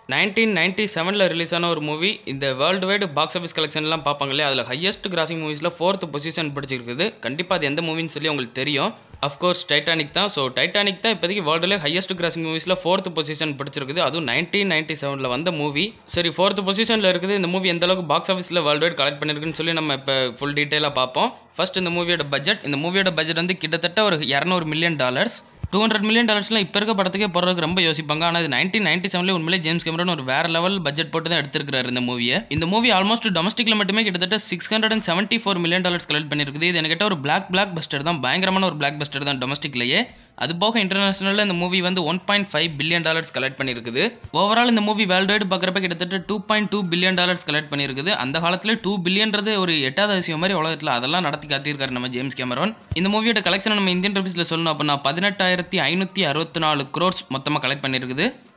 nineteen ninety செவனில் release ஆன ஒரு மூவி இந்த வேர்ல்டு வைடு பாக்ஸ் ஆஃபீஸ் கலெக்ஷன்லாம் பார்ப்பாங்க இல்லையா அதில் ஹையஸ்ட் கிராசிங் மூவிஸில் ஃபோர்த் பொசிஷன் பிடிச்சிருக்குது கண்டிப்பாக அது எந்த மூவின்னு சொல்லி உங்களுக்கு தெரியும் அஃப்கோர்ஸ் டைட்டானிக் தான் ஸோ டைட்டானிக் தான் இப்போதைக்கு வேர்ல்டுல ஹையஸ்ட் கிராசிங் மூவிஸில் ஃபோர்த் பொசிஷன் பிடிச்சிருக்குது அதுவும் நைன்டீன் நைன்டி செவனில் வந்த மூவி சரி ஃபோர்த் பொசிஷனில் இருக்குது இந்த மூவி எந்த அளவுக்கு பாக்ஸ் ஆஃபீஸில் வேர்ல்டு வைட் கலெக்ட் பண்ணிருக்குன்னு சொல்லி நம்ம இப்போ ஃபுல் டீட்டெயிலாக பார்ப்போம் ஃபர்ஸ்ட் இந்த மூவியோட பட்ஜெட் இந்த மூவியோட பட்ஜெட் வந்து கிட்டத்தட்ட ஒரு இரநூறு million dollars two hundred million டாலர்ஸ்லாம் இப்போ இருக்க படத்துக்கே போடுறதுக்கு ரொம்ப யோசிப்பாங்க ஆனால் இது நைன்டீன் நைன்டி செவன்லேயே உண்மையிலே ஜேம்ஸ் கேமரன் ஒரு வேற லெவல் பட்ஜெட் போட்டு தான் எடுத்திருக்காரு இந்த மூவியை இந்த மூவி ஆல்மோஸ்ட் டொமஸ்டிக்ல மட்டுமே கிட்டத்தட்ட six hundred and seventy four million dollars collect பண்ணிருக்குது இது எனக்கு ஒரு பிளாக் பிளாக் பஸ்டர் தான் பயங்கரமான ஒரு பிளாக் பஸ்டர் தான் டொமஸ்டிக்லேயே அது போக இன்டர்நேஷனலில் இந்த மூவி வந்து one point five billion dollars collect பண்ணியிருக்குது ஓவரால் இந்த மூவி வேர்ல்டு வைடு பார்க்குறப்ப கிட்டத்தட்ட two point two billion dollars collect பண்ணியிருக்குது அந்த காலத்தில் டூ பில்லியன்றது ஒரு எட்டாவது விஷயம் மாதிரி உலகத்தில் அதெல்லாம் நடத்தி காட்டியிருக்காரு நம்ம ஜேம்ஸ் கேமரான் இந்த மூவியோட கலெக்ஷன் நம்ம இந்தியன் ருபீஸில் சொல்லணும் அப்படின்னா பதினெட்டாயிரத்தி ஐநூற்றி அறுபத்தி நாலு க்ரோர்ஸ் மொத்தமாக கலெக்ட் பண்ணியிருக்குது